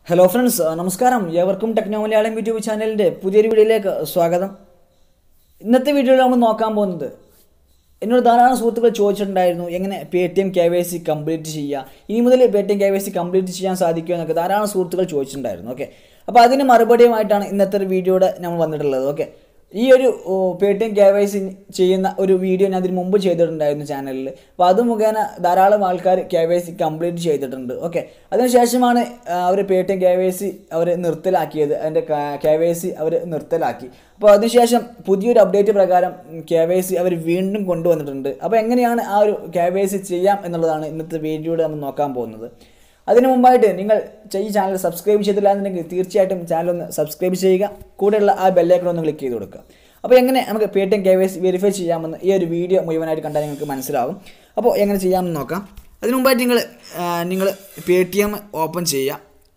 Hello friends നമസ്കാരം ഏവർക്കും techno Malayalam YouTube ചാനലിൻ്റെ പുതിയൊരു വീഡിയോയിലേക്ക് സ്വാഗതം ഇന്നത്തെ വീഡിയോയിൽ നമ്മൾ നോക്കാൻ പോകുന്നത് എന്നോട് ധാരാളം സുഹൃത്തുക്കൾ ചോദിച്ചിട്ടുണ്ടായിരുന്നു എങ്ങനെ Paytm K Y C complete ചെയ്യുക ഇനി മുതൽ Paytm K Y C complete ചെയ്യാൻ സാധിക്കുമോ എന്നൊക്കെ ധാരാളം സുഹൃത്തുക്കൾ ചോദിച്ചിട്ടുണ്ടായിരുന്നു ഓക്കെ അപ്പോൾ അതിന് മറുപടിയുമായിട്ടാണ് ഇന്നത്തെ ഒരു വീഡിയോയുടെ നമ്മൾ വന്നിട്ടുള്ളത് ഓക്കെ ഈ ഒരു Paytm K Y C ചെയ്യുന്ന ഒരു വീഡിയോ ഞാൻ അതിന് മുമ്പ് ചെയ്തിട്ടുണ്ടായിരുന്നു ചാനലിൽ അപ്പോൾ അത് മുഖേന ധാരാളം ആൾക്കാർ കെ വൈ സി കംപ്ലീറ്റ് ചെയ്തിട്ടുണ്ട് ഓക്കെ അതിനുശേഷമാണ് അവർ Paytm K Y C അവർ നിർത്തലാക്കിയത് അതിൻ്റെ കെ വൈ സി അവർ നിർത്തലാക്കി അപ്പോൾ അതിനുശേഷം പുതിയൊരു അപ്ഡേറ്റ് പ്രകാരം കെ വൈ സി അവർ വീണ്ടും കൊണ്ടുവന്നിട്ടുണ്ട് അപ്പോൾ എങ്ങനെയാണ് ആ ഒരു കെ വൈ സി ചെയ്യാം എന്നുള്ളതാണ് ഇന്നത്തെ വീഡിയോയിൽ നമ്മൾ നോക്കാൻ പോകുന്നത് അതിനു മുമ്പായിട്ട് നിങ്ങൾ ഈ ചാനൽ സബ്സ്ക്രൈബ് ചെയ്തില്ല എന്നുണ്ടെങ്കിൽ തീർച്ചയായിട്ടും ചാനൽ ഒന്ന് സബ്സ്ക്രൈബ് ചെയ്യുക കൂടെയുള്ള ആ ബെല്ലൈക്കൺ ഒന്ന് ക്ലിക്ക് ചെയ്ത് കൊടുക്കുക അപ്പോൾ എങ്ങനെ നമുക്ക് പേ Paytm K Y C verify ചെയ്യാമെന്ന് ഈ ഒരു വീഡിയോ മുഴുവനായിട്ട് കണ്ടാൽ നിങ്ങൾക്ക് മനസ്സിലാവും അപ്പോൾ എങ്ങനെ ചെയ്യാമെന്ന് നോക്കാം അതിനു മുമ്പായിട്ട് നിങ്ങൾ നിങ്ങൾ പേ ടി എം ഓപ്പൺ ചെയ്യുക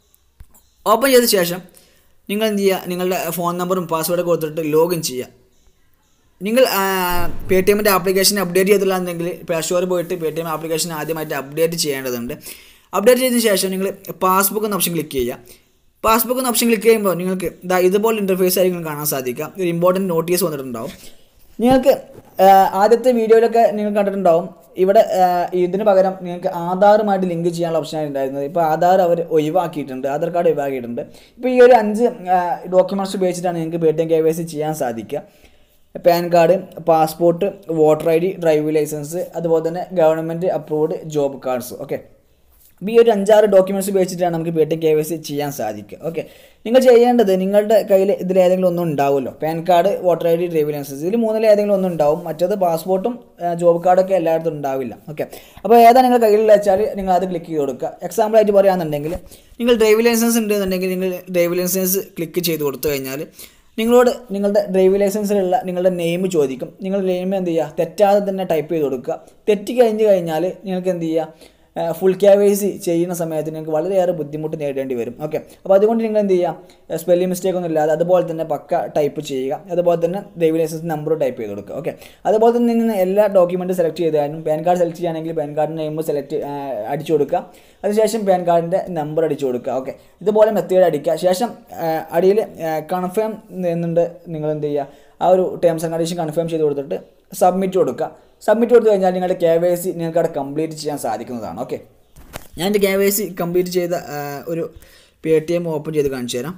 ഓപ്പൺ ചെയ്ത ശേഷം നിങ്ങൾ എന്ത് ചെയ്യുക നിങ്ങളുടെ ഫോൺ നമ്പറും പാസ്വേഡും കൊടുത്തിട്ട് ലോഗിൻ ചെയ്യുക നിങ്ങൾ പേ ടി എമ്മിൻ്റെ ആപ്ലിക്കേഷൻ അപ്ഡേറ്റ് ചെയ്തില്ല എന്നുണ്ടെങ്കിൽ പ്ലേ സ്റ്റോറിൽ പോയിട്ട് പേ ടി എം ആപ്ലിക്കേഷൻ ആദ്യമായിട്ട് അപ്ഡേറ്റ് ചെയ്യേണ്ടതുണ്ട് അപ്ഡേറ്റ് ചെയ്തതിന് ശേഷം നിങ്ങൾ പാസ്ബുക്ക് എന്ന ഓപ്ഷൻ ക്ലിക്ക് ചെയ്യുക പാസ്ബുക്ക് എന്ന ഓപ്ഷൻ ക്ലിക്ക് ചെയ്യുമ്പോൾ നിങ്ങൾക്ക് ഇതാ ഇതുപോലെ ഇൻ്റർഫേസ് ആയിരിക്കും കാണാൻ സാധിക്കുക ഒരു ഇമ്പോർട്ടൻറ്റ് നോട്ടീസ് വന്നിട്ടുണ്ടാവും നിങ്ങൾക്ക് ആദ്യത്തെ വീഡിയോയിലൊക്കെ നിങ്ങൾ കണ്ടിട്ടുണ്ടാവും ഇവിടെ ഇതിന് പകരം നിങ്ങൾക്ക് ആധാറുമായിട്ട് ലിങ്ക് ചെയ്യാനുള്ള ഓപ്ഷനാണ് ഉണ്ടായിരുന്നത് ഇപ്പോൾ ആധാർ അവർ ഒഴിവാക്കിയിട്ടുണ്ട് ആധാർ കാർഡ് ഒഴിവാക്കിയിട്ടുണ്ട് ഇപ്പോൾ ഈ ഒരു അഞ്ച് ഡോക്യുമെൻറ്റ്സ് ഉപയോഗിച്ചിട്ടാണ് നിങ്ങൾക്ക് Paytm K Y C ചെയ്യാൻ സാധിക്കുക PAN card passport voter I D driving licence അതുപോലെ തന്നെ government approved job cards okay ഈ ഒരു അഞ്ചാറ് ഡോക്യുമെൻറ്റ്സ് ഉപയോഗിച്ചിട്ടാണ് നമുക്ക് പേ ടി കെ വൈ സി ചെയ്യാൻ സാധിക്കുക ഓക്കെ നിങ്ങൾ ചെയ്യേണ്ടത് നിങ്ങളുടെ കയ്യിൽ ഇതിൽ ഏതെങ്കിലും ഒന്നും ഉണ്ടാവുമല്ലോ PAN card voter I D driving licence ഇതിൽ മൂന്നിൽ ഏതെങ്കിലും ഒന്നും ഉണ്ടാവും മറ്റേത് പാസ്പോർട്ടും ജോബ് കാർഡൊക്കെ എല്ലായിടത്തും ഉണ്ടാവില്ല ഓക്കെ അപ്പോൾ ഏതാ നിങ്ങൾ കയ്യിലുള്ള വെച്ചാൽ നിങ്ങൾ അത് ക്ലിക്ക് ചെയ്ത് കൊടുക്കുക എക്സാമ്പിൾ ആയിട്ട് പറയുകയാണെന്നുണ്ടെങ്കിൽ നിങ്ങൾ ഡ്രൈവിംഗ് ലൈസൻസ് ഉണ്ടെന്നുണ്ടെങ്കിൽ നിങ്ങൾ ഡ്രൈവിംഗ് ലൈസൻസ് ക്ലിക്ക് ചെയ്ത് കൊടുത്തു കഴിഞ്ഞാൽ നിങ്ങളോട് നിങ്ങളുടെ ഡ്രൈവിംഗ് ലൈസൻസിലുള്ള നിങ്ങളുടെ നെയിം ചോദിക്കും നിങ്ങളുടെ നെയിം എന്ത് ചെയ്യുക തെറ്റാതെ തന്നെ ടൈപ്പ് ചെയ്ത് കൊടുക്കുക തെറ്റി കഴിഞ്ഞ് കഴിഞ്ഞാൽ നിങ്ങൾക്ക് എന്ത് ചെയ്യുക ഫുൾ ക്യാവേസി ചെയ്യുന്ന സമയത്ത് നിങ്ങൾക്ക് വളരെയേറെ ബുദ്ധിമുട്ട് നേരിടേണ്ടി വരും ഓക്കെ അപ്പോൾ അതുകൊണ്ട് നിങ്ങൾ എന്ത് ചെയ്യുക സ്പെല്ലിംഗ് മിസ്റ്റേക്ക് ഒന്നും ഇല്ലാതെ അതുപോലെ തന്നെ പക്ക ടൈപ്പ് ചെയ്യുക അതുപോലെ തന്നെ ഡ്രൈവിംഗ് ലൈസൻസ് നമ്പർ ടൈപ്പ് ചെയ്ത് കൊടുക്കുക ഓക്കെ അതുപോലെ തന്നെ നിങ്ങൾ എല്ലാ ഡോക്യുമെൻറ്റ് സെലക്ട് ചെയ്താലും പാൻ കാർഡ് സെലക്ട് ചെയ്യുകയാണെങ്കിൽ പാൻ കാർഡിൻ്റെ നെയിം സെലക്ട് അടിച്ചു കൊടുക്കുക അതിനുശേഷം പാൻ കാർഡിൻ്റെ നമ്പർ അടിച്ചു കൊടുക്കുക ഓക്കെ ഇതുപോലെ മെത്തേഡ് അടിക്കുക ശേഷം അടിയിൽ കൺഫേം എന്നുണ്ട് നിങ്ങൾ എന്ത് ചെയ്യുക ആ ഒരു ടേംസ് ആൻഡ് കണ്ടീഷൻ കൺഫേം ചെയ്ത് കൊടുത്തിട്ട് സബ്മിറ്റ് കൊടുക്കുക സബ്മിറ്റ് കൊടുത്തു കഴിഞ്ഞാൽ നിങ്ങളുടെ കെ വൈ സി നിങ്ങൾക്ക് അവിടെ കംപ്ലീറ്റ് ചെയ്യാൻ സാധിക്കുന്നതാണ് ഓക്കെ ഞാൻ എൻ്റെ കെ വൈ സി കംപ്ലീറ്റ് ചെയ്ത ഒരു പേ ടി എം ഓപ്പൺ ചെയ്ത് കാണിച്ചു തരാം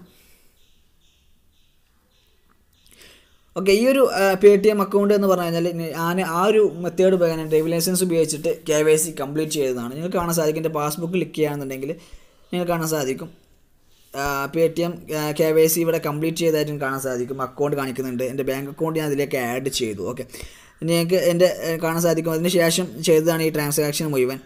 ഓക്കെ ഈ ഒരു പേ ടി എം അക്കൗണ്ട് എന്ന് പറഞ്ഞു കഴിഞ്ഞാൽ ഞാൻ ആ ഒരു മെത്തേഡ് ഉപയോഗിക്കാൻ ഡ്രൈവിംഗ് ലൈസൻസ് ഉപയോഗിച്ചിട്ട് കെ വൈ സി കംപ്ലീറ്റ് ചെയ്തതാണ് നിങ്ങൾക്ക് കാണാൻ സാധിക്കും എൻ്റെ പാസ്ബുക്ക് ക്ലിക്ക് ചെയ്യുകയാണെന്നുണ്ടെങ്കിൽ നിങ്ങൾക്ക് കാണാൻ സാധിക്കും Paytm K Y C ഇവിടെ കംപ്ലീറ്റ് ചെയ്തതായിട്ടും കാണാൻ സാധിക്കും അക്കൗണ്ട് കാണിക്കുന്നുണ്ട് എൻ്റെ ബാങ്ക് അക്കൗണ്ട് ഞാൻ അതിലേക്ക് ആഡ് ചെയ്തു ഓക്കെ നിങ്ങൾക്ക് എൻ്റെ കാണാൻ സാധിക്കും അതിന് ശേഷം ചെയ്തതാണ് ഈ ട്രാൻസാക്ഷൻ മുഴുവൻ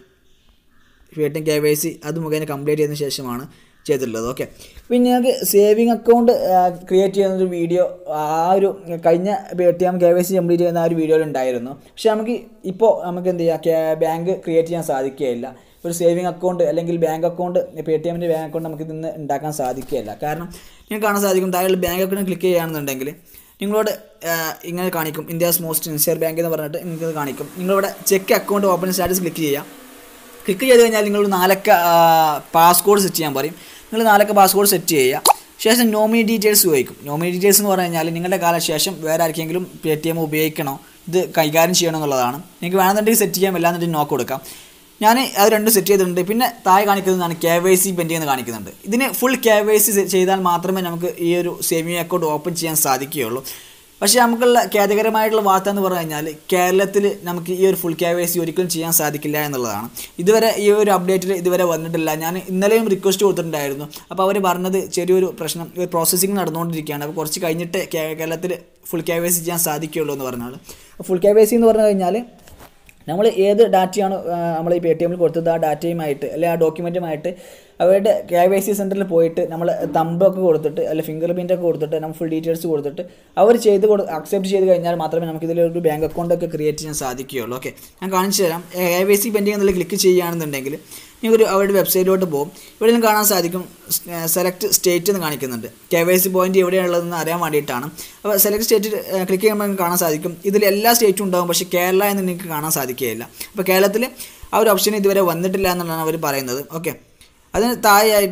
Paytm K Y C അത് മുഖേന കംപ്ലീറ്റ് ചെയ്തതിന് ശേഷമാണ് ചെയ്തിട്ടുള്ളത് ഓക്കെ പിന്നെ ഞങ്ങൾക്ക് സേവിങ് അക്കൗണ്ട് ക്രിയേറ്റ് ചെയ്യുന്നൊരു വീഡിയോ ആ ഒരു കഴിഞ്ഞ Paytm K Y C complete ചെയ്യുന്ന ആ ഒരു വീഡിയോയിൽ ഉണ്ടായിരുന്നു പക്ഷേ നമുക്ക് ഇപ്പോൾ നമുക്ക് എന്ത് ചെയ്യാം ബാങ്ക് ക്രിയേറ്റ് ചെയ്യാൻ സാധിക്കുകയില്ല ഒരു സേവിങ് അക്കൗണ്ട് അല്ലെങ്കിൽ ബാങ്ക് അക്കൗണ്ട് പേ ടി എമ്മിൻ്റെ ബാങ്ക് അക്കൗണ്ട് നമുക്ക് ഇതിന്ന് ഉണ്ടാക്കാൻ സാധിക്കുകയില്ല കാരണം നിങ്ങൾക്ക് കാണാൻ സാധിക്കും താഴെ ബാങ്ക് അക്കൗണ്ട് ക്ലിക്ക് ചെയ്യുകയാണെന്നുണ്ടെങ്കിൽ നിങ്ങളോട് ഇങ്ങനെ കാണിക്കും ഇന്ത്യസ് മോസ്റ്റ് സിൻസിയർ ബാങ്ക് എന്ന് പറഞ്ഞിട്ട് നിങ്ങൾക്ക് കാണിക്കും നിങ്ങളിവിടെ check account open status click ചെയ്യാം ക്ലിക്ക് ചെയ്ത് കഴിഞ്ഞാൽ നിങ്ങൾ നാലക്ക പാസ്കോഡ് സെറ്റ് ചെയ്യാൻ പറയും നിങ്ങൾ നാലക്ക പാസ്കോഡ് സെറ്റ് ചെയ്യുക ശേഷം നോമിനി ഡീറ്റെയിൽസ് ചോദിക്കും നോമിനി ഡീറ്റെയിൽസ് എന്ന് പറഞ്ഞു കഴിഞ്ഞാൽ നിങ്ങളുടെ കാലശേഷം വേറെ ആർക്കെങ്കിലും പേ ടി എം ഉപയോഗിക്കണോ ഇത് കൈകാര്യം ചെയ്യണം എന്നുള്ളതാണ് നിങ്ങൾക്ക് വേണമെന്നുണ്ടെങ്കിൽ സെറ്റ് ചെയ്യാം എല്ലാന്നുണ്ടെങ്കിൽ നോക്ക് കൊടുക്കാം ഞാൻ അത് രണ്ടും സെറ്റ് ചെയ്തിട്ടുണ്ട് പിന്നെ താഴെ കാണിക്കുന്നതാണ് കെ വൈ സി പെൻഡിങ് എന്ന് കാണിക്കുന്നുണ്ട് ഇതിന് ഫുൾ കെ വൈ സി ചെയ്താൽ മാത്രമേ നമുക്ക് ഈ ഒരു സേവിങ് അക്കൗണ്ട് ഓപ്പൺ ചെയ്യാൻ സാധിക്കുകയുള്ളൂ പക്ഷേ നമുക്കുള്ള ഖേദകരമായിട്ടുള്ള വാർത്ത എന്ന് പറഞ്ഞു കഴിഞ്ഞാൽ കേരളത്തിൽ നമുക്ക് ഈ ഒരു ഫുൾ കെ വൈ സി ഒരിക്കലും ചെയ്യാൻ സാധിക്കില്ല എന്നുള്ളതാണ് ഇതുവരെ ഈ ഒരു അപ്ഡേറ്റിൽ ഇതുവരെ വന്നിട്ടില്ല ഞാൻ ഇന്നലെയും റിക്വസ്റ്റ് കൊടുത്തിട്ടുണ്ടായിരുന്നു അപ്പോൾ അവർ പറഞ്ഞത് ചെറിയൊരു പ്രശ്നം ഒരു പ്രോസസ്സിങ് നടന്നുകൊണ്ടിരിക്കുകയാണ് അപ്പോൾ കുറച്ച് കഴിഞ്ഞിട്ട് കേരളത്തിൽ ഫുൾ കെ വൈ സി ചെയ്യാൻ സാധിക്കുകയുള്ളൂ എന്ന് പറഞ്ഞാൽ ഫുൾ കെ വൈ സി എന്ന് പറഞ്ഞു കഴിഞ്ഞാൽ നമ്മൾ ഏത് ഡാറ്റയാണ് നമ്മൾ ഈ പേ ടി എമ്മിൽ കൊടുത്തത് ആ ഡാറ്റയുമായിട്ട് അല്ലെങ്കിൽ ആ ഡോക്യുമെൻറ്റുമായിട്ട് അവരുടെ കെ വൈ സി സെൻറ്ററിൽ പോയിട്ട് നമ്മൾ തമ്പൊക്കെ കൊടുത്തിട്ട് അല്ലെങ്കിൽ ഫിംഗർ പ്രിൻ്റ് ഒക്കെ കൊടുത്തിട്ട് നമ്മൾ ഫുൾ ഡീറ്റെയിൽസ് കൊടുത്തിട്ട് അവർ ചെയ്ത് കൊടു അക്സെപ്റ്റ് ചെയ്ത് കഴിഞ്ഞാൽ മാത്രമേ നമുക്ക് ഇതിലൊരു ബാങ്ക് അക്കൗണ്ട് ഒക്കെ ക്രിയേറ്റ് ചെയ്യാൻ സാധിക്കുകയുള്ളൂ ഓക്കെ ഞാൻ കാണിച്ചു തരാം കെ വൈ സി പെൻഡിങ് എന്നുള്ള ക്ലിക്ക് ചെയ്യുകയാണെന്നുണ്ടെങ്കിൽ നിങ്ങൾക്കൊരു അവരുടെ വെബ്സൈറ്റിലോട്ട് പോകും ഇവിടെ നിന്ന് കാണാൻ സാധിക്കും സെലക്ട് സ്റ്റേറ്റ് എന്ന് കാണിക്കുന്നുണ്ട് കെ വൈ സി പോയിന്റ് എവിടെയുള്ളതെന്ന് അറിയാൻ വേണ്ടിയിട്ടാണ് അപ്പോൾ സെലക്ട് സ്റ്റേറ്റ് ക്ലിക്ക് ചെയ്യുമ്പോൾ നിങ്ങൾക്ക് കാണാൻ സാധിക്കും ഇതിൽ എല്ലാ സ്റ്റേറ്റും ഉണ്ടാകും പക്ഷേ കേരള എന്ന് നിങ്ങൾക്ക് കാണാൻ സാധിക്കുകയില്ല അപ്പോൾ കേരളത്തിൽ ആ ഒരു ഓപ്ഷൻ ഇതുവരെ വന്നിട്ടില്ല എന്നുള്ളതാണ് അവർ പറയുന്നത് ഓക്കെ അതിന് താഴെയായിട്ട്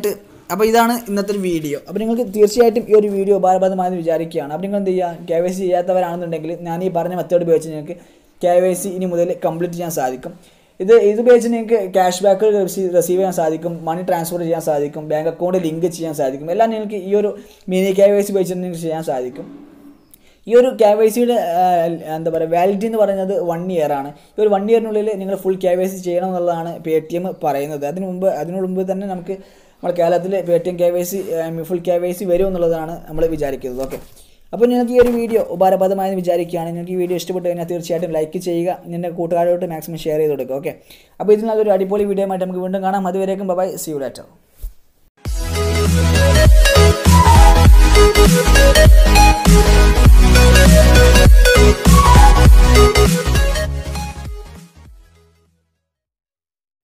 അപ്പോൾ ഇതാണ് ഇന്നത്തെ ഒരു വീഡിയോ അപ്പോൾ നിങ്ങൾക്ക് തീർച്ചയായിട്ടും ഈ ഒരു വീഡിയോ ഉപകാരപ്രദമായെന്ന് വിചാരിക്കുകയാണ് അപ്പോൾ നിങ്ങൾ എന്ത് ചെയ്യുക കെ വൈ സി ചെയ്യാത്തവരാണെന്നുണ്ടെങ്കിൽ ഞാൻ ഈ പറഞ്ഞ മെത്തേഡ് ഉപയോഗിച്ച് നിങ്ങൾക്ക് കെ വൈ സി ഇനി മുതൽ കംപ്ലീറ്റ് ചെയ്യാൻ സാധിക്കും ഇത് ഇത് ഉപയോഗിച്ച് നിങ്ങൾക്ക് ക്യാഷ് ബാക്ക് റിസീവ് ചെയ്യാൻ സാധിക്കും മണി ട്രാൻസ്ഫർ ചെയ്യാൻ സാധിക്കും ബാങ്ക് അക്കൗണ്ട് ലിങ്ക് ചെയ്യാൻ സാധിക്കും എല്ലാം നിങ്ങൾക്ക് ഈ ഒരു മിനി കെ വൈ സി ഉപയോഗിച്ച് നിങ്ങൾക്ക് ചെയ്യാൻ സാധിക്കും ഈ ഒരു കെ വൈ സിയുടെ എന്താ പറയുക വാലിഡിറ്റി എന്ന് പറയുന്നത് വൺ ഇയർ ആണ് ഈ ഒരു വൺ ഇയറിനുള്ളിൽ നിങ്ങൾ ഫുൾ കെ വൈ സി ചെയ്യണം എന്നുള്ളതാണ് പേ ടി എം പറയുന്നത് അതിന് മുമ്പ് അതിനു മുമ്പ് തന്നെ നമുക്ക് നമ്മുടെ കേരളത്തിൽ Paytm K Y C full K Y C വരും എന്നുള്ളതാണ് നമ്മൾ വിചാരിക്കുന്നത് ഓക്കെ അപ്പോൾ നിങ്ങൾക്ക് ഈ ഒരു വീഡിയോ ഉപകാരപ്രദമായെന്ന് വിചാരിക്കുകയാണ് നിങ്ങൾക്ക് ഈ വീഡിയോ ഇഷ്ടപ്പെട്ട് കഴിഞ്ഞാൽ തീർച്ചയായിട്ടും ലൈക്ക് ചെയ്യുക നിൻ്റെ കൂട്ടുകാരോട്ട് മാക്സിമം ഷെയർ ചെയ്ത് കൊടുക്കുക ഓക്കെ അപ്പോൾ ഇതിൽ നല്ലൊരു അടിപൊളി വീഡിയോ ആയിട്ട് നമുക്ക് വീണ്ടും കാണാം അതുവരേക്കും bye see you later Thank you.